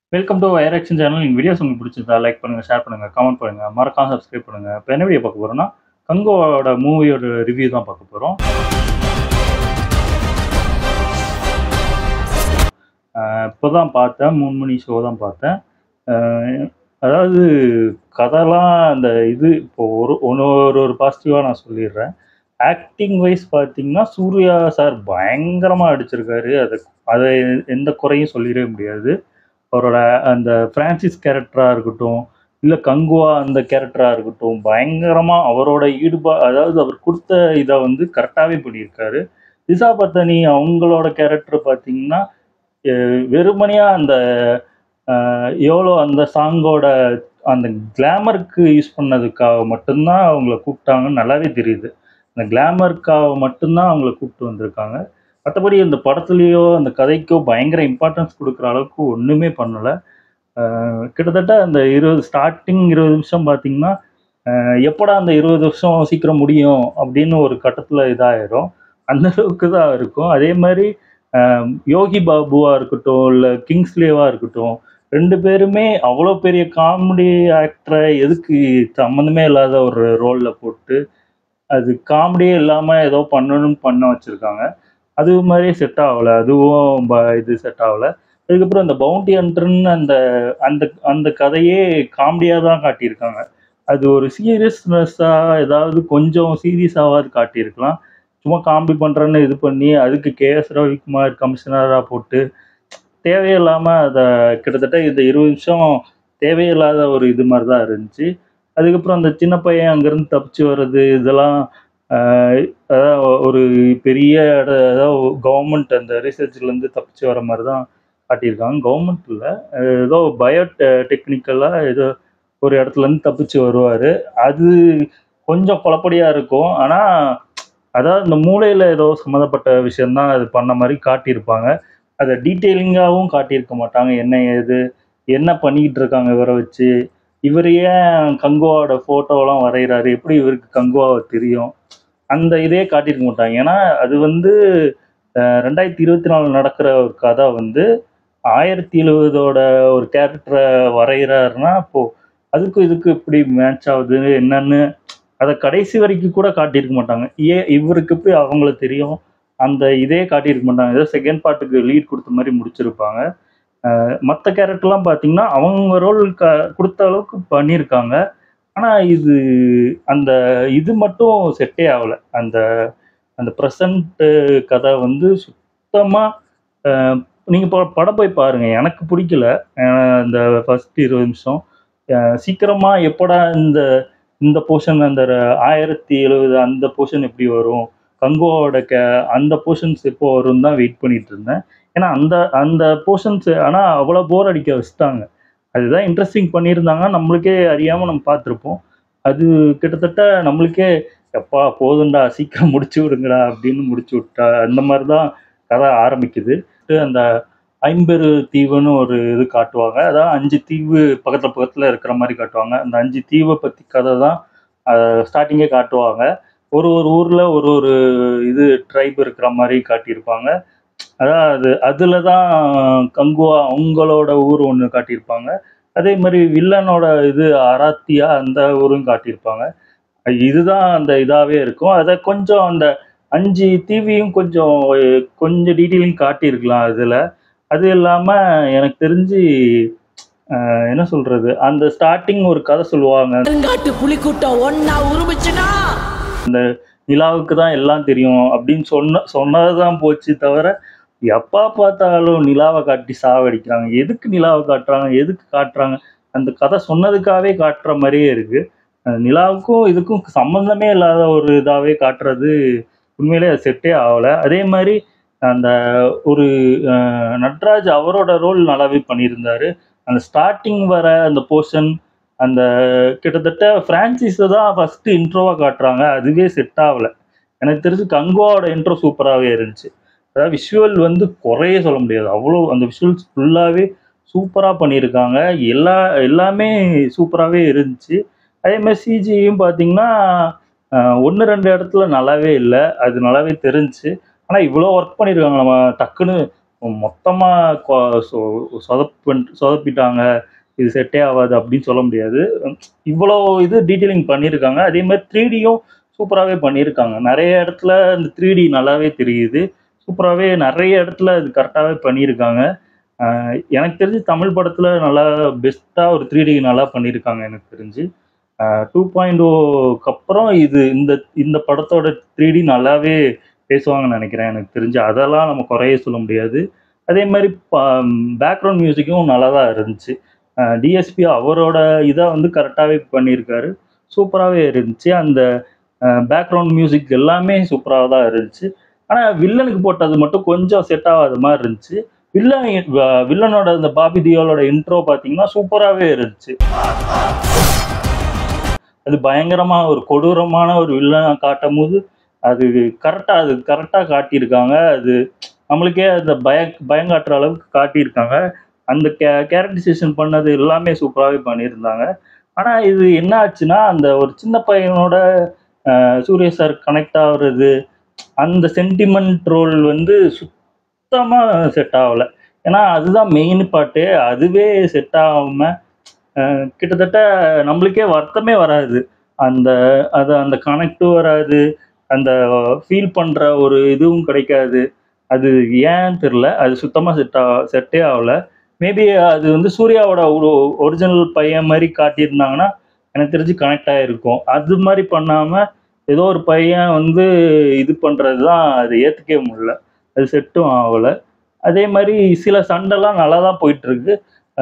Welcome to wire action channel எங்கள் videos உங்களுக்கு பிடிச்சிருந்தா லைக் பண்ணுங்கள் ஷேர் பண்ணுங்கள் கமெண்ட் பண்ணுங்கள் மறக்காம சப்ஸ்கிரைப் பண்ணுங்கள் இப்போ என்ன வீடியோ பார்க்க போகிறோம்னா கங்கோவோட மூவியோட ரிவ்யூ தான் பார்க்க போகிறோம் இப்போ தான் பார்த்தேன் மூணு மணி ஷோ தான் பார்த்தேன் அஹ் அதாவது கதைலாம் அந்த இது இப்போ ஒரு ஒன்று ஒரு ஒரு பாசிட்டிவாக நான் சொல்லிடுறேன் ஆக்டிங் வைஸ் பார்த்தீங்கன்னா சூர்யா சார் பயங்கரமாக அடிச்சிருக்காரு அதை அதை எந்த குறையும் சொல்லிடவே முடியாது அவரோட அந்த பிரான்சிஸ் கேரக்டராக இருக்கட்டும் இல்லை கங்குவா அந்த கேரக்டராக இருக்கட்டும் பயங்கரமாக அவரோட ஈடுபா அதாவது அவர் கொடுத்த இதை வந்து கரெக்டாகவே பண்ணியிருக்காரு திசா பத்தனி அவங்களோட கேரக்டர் பார்த்தீங்கன்னா அஹ் வெறுமனையாக அந்த அஹ் எவ்வளோ அந்த சாங்கோட அந்த கிளாமருக்கு யூஸ் பண்ணதுக்காக மட்டும்தான் அவங்கள கூப்பிட்டாங்கன்னு நல்லாவே தெரியுது அந்த கிளாமருக்காக மட்டும்தான் அவங்கள கூப்பிட்டு வந்திருக்காங்க மற்றபடி இந்த படத்துலேயோ அந்த கதைக்கோ பயங்கர இம்பார்ட்டன்ஸ் கொடுக்குற அளவுக்கு ஒன்றுமே பண்ணலை கிட்டத்தட்ட அந்த இருபது ஸ்டார்டிங் இருபது நிமிஷம் பார்த்தீங்கன்னா அஹ் எப்படா அந்த இருபது வருஷம் சீக்கிரம் முடியும் அப்படின்னு ஒரு கட்டத்தில் இதாயிரும் அந்த அளவுக்கு தான் இருக்கும் அதே மாதிரி அஹ் யோகி பாபுவா இருக்கட்டும் இல்லை கிங்ஸ்லேவா இருக்கட்டும் ரெண்டு பேருமே அவ்வளோ பெரிய காமெடி ஆக்டரை எதுக்கு சம்மந்தமே இல்லாத ஒரு ரோலில் போட்டு அது காமெடியே இல்லாமல் ஏதோ பண்ணணும்னு பண்ண வச்சுருக்காங்க அது மாதிரியே செட் ஆகலை அதுவும் ப- இது செட் ஆகலை அதுக்கப்புறம் அந்த பவுண்டி ஹண்டர்னு அந்த அந்த அந்த கதையே காமெடியாக தான் காட்டியிருக்காங்க அது ஒரு சீரியஸ்னஸ்ஸாக ஏதாவது கொஞ்சம் சீரியஸாவது காட்டியிருக்கலாம் சும்மா காமெடி பண்ணுறேன்னு இது பண்ணி அதுக்கு கேஎஸ் ரவிக்குமார் கமிஷனராக போட்டு தேவையில்லாமல் அதை கிட்டத்தட்ட இந்த இருபது நிமிஷம் தேவையில்லாத ஒரு இது மாதிரி தான் இருந்துச்சு அதுக்கப்புறம் அந்த சின்ன பையன் அங்கேருந்து தப்பிச்சு வர்றது இதெல்லாம் ஆஹ் அதாவது ஒரு பெரிய இட அதாவது கவர்மெண்ட் அந்த ரிசர்ச்லேருந்து தப்பிச்சு வர மாதிரி தான் காட்டியிருக்காங்க கவர்மெண்ட் இல்லை ஏதோ பயோ டெக்னிக்கலாக ஏதோ ஒரு இடத்துலேருந்து தப்பிச்சு வருவார் அது கொஞ்சம் குழப்படியாக இருக்கும் ஆனால் அதாவது இந்த மூளையில் ஏதோ சம்மந்தப்பட்ட விஷயம்தான் அது பண்ண மாதிரி காட்டியிருப்பாங்க அதை டீட்டெயிலிங்காகவும் காட்டியிருக்க மாட்டாங்க என்ன ஏது என்ன பண்ணிக்கிட்டு இருக்காங்க இவரை வச்சு இவர் ஏன் கங்குவாவோட ஃபோட்டோலாம் வரைகிறாரு எப்படி இவருக்கு கங்குவாவை தெரியும் அந்த இதே காட்டியிருக்க மாட்டாங்க ஏன்னா அது வந்து அஹ், ரெண்டாயிரத்தி இருபத்தி நாலு நடக்கிற ஒரு கதை வந்து ஆயிரத்தி எழுவதோட ஒரு கேரக்டரை வரைகிறாருன்னா அப்போ அதுக்கும் இதுக்கு எப்படி மேட்ச் ஆகுது என்னன்னு அதை கடைசி வரைக்கும் கூட காட்டியிருக்க மாட்டாங்க ஏன் இவருக்கு எப்படி அவங்கள தெரியும் அந்த இதே காட்டியிருக்க மாட்டாங்க ஏதோ செகண்ட் பார்ட்டுக்கு லீட் கொடுத்த மாதிரி முடிச்சிருப்பாங்க மற்ற கேரக்டர்லாம் பார்த்தீங்கன்னா அவங்க ரோல் க கொடுத்த அளவுக்கு பண்ணியிருக்காங்க ஆனால் இது அந்த இது மட்டும் செட்டே ஆகலை அந்த அந்த ப்ரெசண்ட்டு கதை வந்து சுத்தமாக நீங்கள் படம் போய் பாருங்கள் எனக்கு பிடிக்கல அஹ் இந்த ஃபஸ்ட் இருபது நிமிஷம் சீக்கிரமாக எப்படா இந்த இந்த போர்ஷன் அந்த ர- ஆயிரத்தி எழுபது அந்த போர்ஷன் எப்படி வரும் கங்குவாவோட கே அந்த போர்ஷன்ஸ் எப்போ வரும் தான் வெயிட் பண்ணிட்டு இருந்தேன் ஏன்னா அந்த அந்த போர்ஷன்ஸ் ஆனால் அவ்வளோ போர் அடிக்க வச்சுட்டாங்க அதுதான் இன்ட்ரெஸ்டிங் பண்ணியிருந்தாங்க நம்மளுக்கே அறியாமல் நம்ம பார்த்துருப்போம் அது கிட்டத்தட்ட நம்மளுக்கே எப்பா போதும்டா சீக்கிரம் முடிச்சு விடுங்கடா அப்படின்னு முடிச்சு விட்டா அந்த மாதிரி தான் கதை ஆரம்பிக்குது அந்த ஐம்பெரு தீவுன்னு ஒரு இது காட்டுவாங்க அதாவது அஞ்சு தீவு பக்கத்தில் பக்கத்தில் இருக்கிற மாதிரி காட்டுவாங்க அந்த அஞ்சு தீவை பற்றி கதை தான் ஸ்டார்டிங்கே காட்டுவாங்க ஒரு ஒரு ஊரில் ஒரு ஒரு இது ட்ரைப் இருக்கிற மாதிரி காட்டியிருப்பாங்க அதாவது அதில் தான் கங்குவா அவங்களோட ஊர் ஒன்று காட்டியிருப்பாங்க அதே மாதிரி வில்லனோட இது அராத்தியா அந்த ஊரும் காட்டியிருப்பாங்க இதுதான் அந்த இதாகவே இருக்கும் அதை கொஞ்சம் அந்த அஞ்சு தீவியும் கொஞ்சம் அஹ், கொஞ்சம் டீட்டெயிலிங் காட்டியிருக்கலாம் அதில் அது இல்லாமல் எனக்கு தெரிஞ்சு அஹ், என்ன சொல்கிறது அந்த ஸ்டார்டிங் ஒரு கதை சொல்லுவாங்க கருங்காட்டு புலிக்கூட்டம் ஒன்னா உருமிச்சுனா நிலாவுக்கு தான் எல்லாம் தெரியும் அப்படின்னு சொன்ன சொன்னது தான் போச்சு தவிர எப்போ பார்த்தாலும் நிலாவை காட்டி சாவடிக்கிறாங்க எதுக்கு நிலாவை காட்டுறாங்க எதுக்கு காட்டுறாங்க அந்த கதை சொன்னதுக்காகவே காட்டுற மாதிரியே இருக்கு அஹ் நிலாவுக்கும் இதுக்கும் சம்மந்தமே இல்லாத ஒரு இதாகவே காட்டுறது உண்மையிலே அது செட்டே ஆகலை அதே மாதிரி அந்த ஒரு அஹ், நட்ராஜ் அவரோட ரோல் நல்லாவே பண்ணியிருந்தாரு அந்த ஸ்டார்டிங் வர அந்த போர்ஷன் அந்த கிட்டத்தட்ட ஃப்ரான்சிஸை தான் ஃபஸ்ட்டு இன்ட்ரோவாக காட்டுறாங்க அதுவே செட் ஆகலை எனக்கு தெரிஞ்சு கங்குவாவோட இன்ட்ரோ சூப்பராகவே இருந்துச்சு அதாவது விஷுவல் வந்து குறைய சொல்ல முடியாது அவ்வளோ அந்த விஷுவல்ஸ் ஃபுல்லாகவே சூப்பராக பண்ணியிருக்காங்க எல்லா எல்லாமே சூப்பராகவே இருந்துச்சு அதே மாதிரி சிஜியும் பார்த்தீங்கன்னா ஒன்று ரெண்டு இடத்துல நல்லாவே இல்லை அது நல்லாவே தெரிஞ்சுச்சு ஆனால் இவ்வளோ ஒர்க் பண்ணியிருக்காங்க நம்ம டக்குன்னு மொத்தமாக சொதப்பு சொதப்பிட்டாங்க இது செட்டே ஆகாது அப்படின்னு சொல்ல முடியாது இவ்வளோ இது டீட்டெயிலிங் பண்ணியிருக்காங்க அதே மாதிரி த்ரீ டியும் சூப்பராகவே பண்ணியிருக்காங்க நிறைய இடத்துல இந்த த்ரீ டி நல்லாவே தெரியுது சூப்பராகவே நிறைய இடத்துல அது கரெக்டாகவே பண்ணியிருக்காங்க ஆஹ் எனக்கு தெரிஞ்சு தமிழ் படத்தில் நல்லா பெஸ்ட்டாக ஒரு த்ரீ டி நல்லா பண்ணியிருக்காங்க எனக்கு தெரிஞ்சு டூ பாயிண்ட் ஓக்கு அப்புறம் இது இந்த இந்த படத்தோட த்ரீ டி நல்லாவே பேசுவாங்கன்னு நினைக்கிறேன் எனக்கு தெரிஞ்சு அதெல்லாம் நம்ம குறைய சொல்ல முடியாது அதே மாதிரி பேக்ரவுண்ட் மியூசிக்கும் நல்லா தான் இருந்துச்சு டிஎஸ்பி அவரோட இதை வந்து கரெக்டாகவே பண்ணியிருக்காரு சூப்பராகவே இருந்துச்சு அந்த பேக்ரவுண்ட் மியூசிக் எல்லாமே சூப்பராக தான் இருந்துச்சு ஆனால் வில்லனுக்கு போட்டது மட்டும் கொஞ்சம் செட் ஆகாத மாதிரி இருந்துச்சு வில்லன் வ- வில்லனோட இந்த பாபி தியோலோட இன்ட்ரோ பார்த்தீங்கன்னா சூப்பராகவே இருந்துச்சு அது பயங்கரமாக ஒரு கொடூரமான ஒரு வில்லனை காட்டும் போது அது கரெக்டாக அது கரெக்டாக காட்டியிருக்காங்க அது நம்மளுக்கே அந்த பய பயங்காட்டுற அளவுக்கு காட்டியிருக்காங்க அந்த கே கேரக்டரைசேஷன் பண்ணது எல்லாமே சூப்பராகவே பண்ணியிருந்தாங்க ஆனால் இது என்ன ஆச்சுன்னா அந்த ஒரு சின்ன பையனோட அஹ், சூர்யா சார் கனெக்ட் ஆகுறது அந்த சென்டிமெண்ட் ரோல் வந்து சுத்தமாக செட் ஆகலை ஏன்னா அதுதான் மெயின் பாட்டு அதுவே செட் ஆகாமல் கிட்டத்தட்ட நம்மளுக்கே வருத்தமே வராது அந்த அது அந்த கனெக்டும் வராது அந்த ஃபீல் பண்ணுற ஒரு இதுவும் கிடைக்காது அது ஏன்னு தெரில அது சுத்தமாக செட் ஆ செட்டே ஆகல மேபி அது வந்து சூர்யாவோட ஒரு ஒரிஜினல் பையன் மாதிரி காட்டியிருந்தாங்கன்னா எனக்கு தெரிஞ்சு கனெக்ட் ஆகிருக்கும் அது மாதிரி பண்ணாமல் ஏதோ ஒரு பையன் வந்து இது பண்ணுறது தான் அது ஏற்றுக்கவே முடியல அது செட்டும் ஆகலை அதே மாதிரி சில சண்டைலாம் நல்லா தான் போயிட்டுருக்கு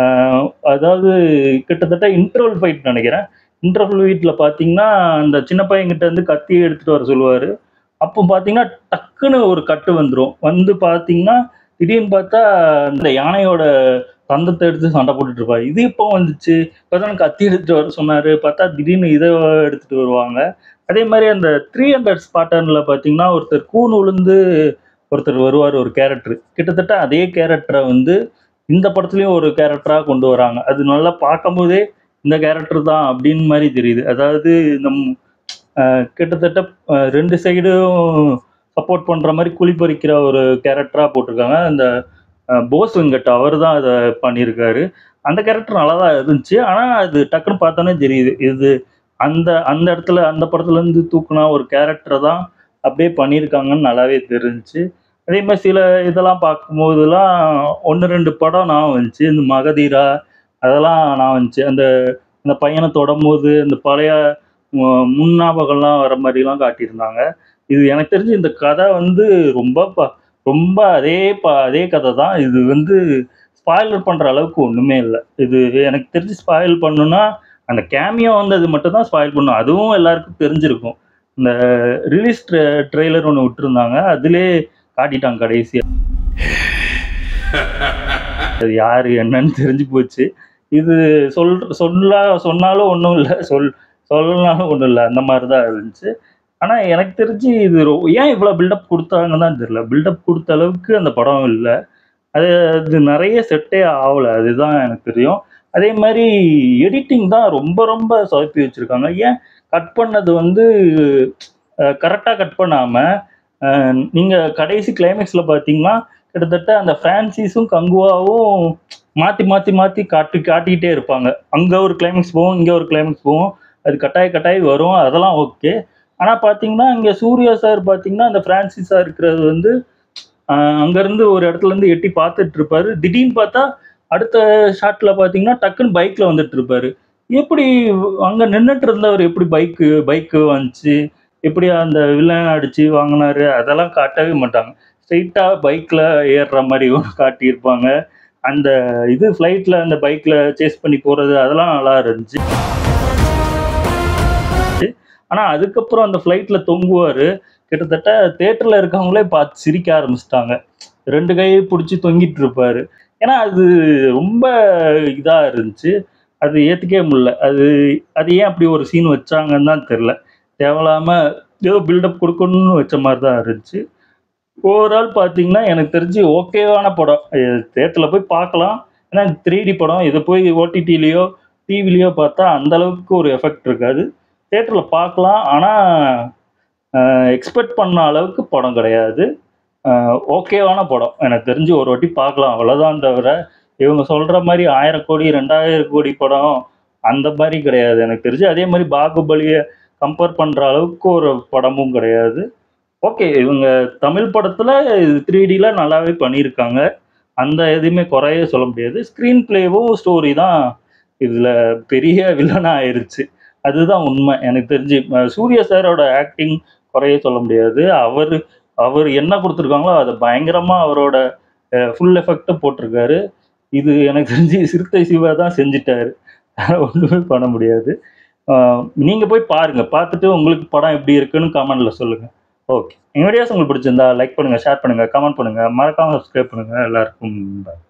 அதாவது கிட்டத்தட்ட இன்டர்வல் ஃபைட் நினைக்கிறேன் இன்டர்வல் ஃபைட்டில் பார்த்தீங்கன்னா அந்த சின்ன பையன்கிட்ட இருந்து கத்தி எடுத்துகிட்டு வர சொல்லுவார் அப்போ பார்த்தீங்கன்னா டக்குன்னு ஒரு கட்டு வந்துடும் வந்து பார்த்தீங்கன்னா திடீர்னு பார்த்தா இந்த யானையோட தந்தத்தை எடுத்து சண்டை போட்டுட்டு இருப்பாரு இது இப்போ வந்துச்சு இப்போதான் கத்தி எடுத்துட்டு வர சொன்னாரு பார்த்தா திடீர்னு இதை எடுத்துட்டு வருவாங்க அதே மாதிரி அந்த த்ரீ ஹண்ட்ரட் ஸ்பாட்டர்னில் பார்த்தீங்கன்னா ஒருத்தர் கூன் உளுந்து ஒருத்தர் வருவார் ஒரு கேரக்டர் கிட்டத்தட்ட அதே கேரக்டரை வந்து இந்த படத்துலயும் ஒரு கேரக்டராக கொண்டு வராங்க அது நல்லா பார்க்கும்போதே இந்த கேரக்டர் தான் அப்படின்னு மாதிரி தெரியுது அதாவது நம் அஹ், கிட்டத்தட்ட அஹ், ரெண்டு சைடும் சப்போர்ட் பண்ணுற மாதிரி குழி பறிக்கிற ஒரு கேரக்டராக போட்டிருக்காங்க அந்த அஹ், போஸ் வெங்கட் அவர் தான் அதை பண்ணியிருக்காரு அந்த கேரக்டர் நல்லா தான் இருந்துச்சு ஆனால் அது டக்குன்னு பார்த்தோன்னே தெரியுது இது அந்த அந்த இடத்துல அந்த படத்துலேருந்து தூக்குனா ஒரு கேரக்டரை தான் அப்படியே பண்ணியிருக்காங்கன்னு நல்லாவே தெரிஞ்சுச்சு அதே மாதிரி சில இதெல்லாம் பார்க்கும்போதெல்லாம் ஒன்று ரெண்டு படம் நான் வந்துச்சு இந்த மகதீரா அதெல்லாம் நான் வந்துச்சு அந்த அந்த பையனை தொடும்போது இந்த பழைய மு- முன்னாபகம்லாம் வர மாதிரிலாம் காட்டியிருந்தாங்க இது எனக்கு தெரிஞ்சு இந்த கதை வந்து ரொம்ப ப- ரொம்ப அதே ப அதே கதை தான் இது வந்து ஸ்பாயிலர் பண்ணுற அளவுக்கு ஒன்றுமே இல்லை இது எனக்கு தெரிஞ்சு ஸ்பாயில் பண்ணுன்னா அந்த கேமியோ வந்து அது மட்டும் தான் ஸ்பாயில் பண்ணும் அதுவும் எல்லாருக்கும் தெரிஞ்சிருக்கும் இந்த ரிலீஸ் ட்ரெய்லர் ஒன்று விட்டுருந்தாங்க அதிலே காட்டிட்டாங்க கடைசியா அது யாரு என்னன்னு தெரிஞ்சு போச்சு இது சொல் சொல்ல சொன்னாலும் ஒன்றும் இல்லை சொல் சொல்லனாலும் ஒன்றும் இல்லை அந்த மாதிரி தான் இருந்துச்சு ஆனால் எனக்கு தெரிஞ்சு இது ரொ- ஏன் இவ்வளோ பில்டப் கொடுத்தாங்கன்னு தான் தெரியல பில்டப் கொடுத்த அளவுக்கு அந்த படம் இல்லை அது அது நிறைய செட்டே ஆகலை அதுதான் எனக்கு தெரியும் அதே மாதிரி எடிட்டிங் தான் ரொம்ப ரொம்ப சொதப்பி வச்சுருக்காங்க ஏன் கட் பண்ணது வந்து கரெக்டாக கட் பண்ணாமல் நீங்கள் கடைசி கிளைமேக்ஸில் பார்த்தீங்கன்னா கிட்டத்தட்ட அந்த ஃப்ரான்சிஸும் கங்குவாவும் மாற்றி மாற்றி மாற்றி காட்டி காட்டிக்கிட்டே இருப்பாங்க அங்கே ஒரு கிளைமேக்ஸ் போகும் இங்கே ஒரு கிளைமேக்ஸ் போகும் அது கட்டாய கட்டாயி வரும் அதெல்லாம் ஓகே ஆனால் பார்த்தீங்கன்னா இங்கே சூர்யா சார் பார்த்தீங்கன்னா அந்த ஃப்ரான்சிஸாக இருக்கிறது வந்து ஆஹ் அங்கேருந்து ஒரு இடத்துல இருந்து எட்டி பார்த்துட்டு இருப்பாரு திடீர்னு பார்த்தா அடுத்த ஷாட்டில் பார்த்தீங்கன்னா டக்குன்னு பைக்கில் வந்துட்டு இருப்பாரு எப்படி அங்கே நின்றுட்டு இருந்தவர் எப்படி பைக்கு பைக்கு வந்துச்சு எப்படி அந்த வில்லன் அடிச்சு வாங்கினாரு அதெல்லாம் காட்டவே மாட்டாங்க ஸ்ட்ரைட்டாக பைக்கில் ஏறுற மாதிரி ஒன்று காட்டியிருப்பாங்க அந்த இது ஃப்ளைட்டில் அந்த பைக்கில் சேஸ் பண்ணி போகிறது அதெல்லாம் நல்லா இருந்துச்சு ஆனால் அதுக்கப்புறம் அந்த ஃப்ளைட்டில் தொங்குவார் கிட்டத்தட்ட தேட்டரில் இருக்கவங்களே பார்த்து சிரிக்க ஆரம்பிச்சிட்டாங்க ரெண்டு கையை பிடிச்சி தொங்கிட்டு இருப்பாரு ஏன்னா அது ரொம்ப இதாக இருந்துச்சு அது ஏற்றுக்கவே முடியல அது அது ஏன் அப்படி ஒரு சீன் வச்சாங்கன்னு தான் தெரில தேவையில்லாமல் ஏதோ பில்டப் கொடுக்கணும்னு வச்ச மாதிரி தான் இருந்துச்சு ஓவரால் பார்த்தீங்கன்னா எனக்கு தெரிஞ்சு ஓகேவான படம் தேட்டரில் போய் பார்க்கலாம் ஏன்னா த்ரீ டி படம் இதை போய் ஓடிடிலேயோ டிவிலேயோ பார்த்தா அந்த அளவுக்கு ஒரு எஃபெக்ட் இருக்காது தேட்டரில் பார்க்கலாம் ஆனால் எக்ஸ்பெக்ட் பண்ண அளவுக்கு படம் கிடையாது ஓகேவான படம் எனக்கு தெரிஞ்சு ஒரு வாட்டி பார்க்கலாம் அவ்வளோதான் தவிர இவங்க சொல்கிற மாதிரி ஆயிரம் கோடி ரெண்டாயிரம் கோடி படம் அந்த மாதிரி கிடையாது எனக்கு தெரிஞ்சு அதே மாதிரி பாகுபலியை கம்பேர் பண்ணுற அளவுக்கு ஒரு படமும் கிடையாது ஓகே இவங்க தமிழ் படத்தில் த்ரீ டியில் நல்லாவே பண்ணியிருக்காங்க அந்த எதுவுமே குறைய சொல்ல முடியாது ஸ்க்ரீன் பிளேவும் ஸ்டோரி தான் இதில் பெரிய வில்லனாக ஆயிருச்சு அதுதான் உண்மை எனக்கு தெரிஞ்சு அஹ் சூர்யா சாரோட ஆக்டிங் குறைய சொல்ல முடியாது அவர் அவர் என்ன கொடுத்துருக்காங்களோ அதை பயங்கரமாக அவரோட ஃபுல் எஃபெக்டை போட்டிருக்காரு இது எனக்கு தெரிஞ்சு சிறுத்தை சிவா தான் செஞ்சிட்டாரு ஒன்றுமே பண்ண முடியாது நீங்கள் போய் பாருங்கள் பார்த்துட்டு உங்களுக்கு படம் எப்படி இருக்குன்னு கமெண்டில் சொல்லுங்கள் ஓகே எங்கள் வீடியோஸ் உங்களுக்கு பிடிச்சிருந்தா லைக் பண்ணுங்கள் ஷேர் பண்ணுங்கள் கமெண்ட் பண்ணுங்கள் மறக்காமல் சப்ஸ்கிரைப் பண்ணுங்கள் எல்லாருக்கும் bye.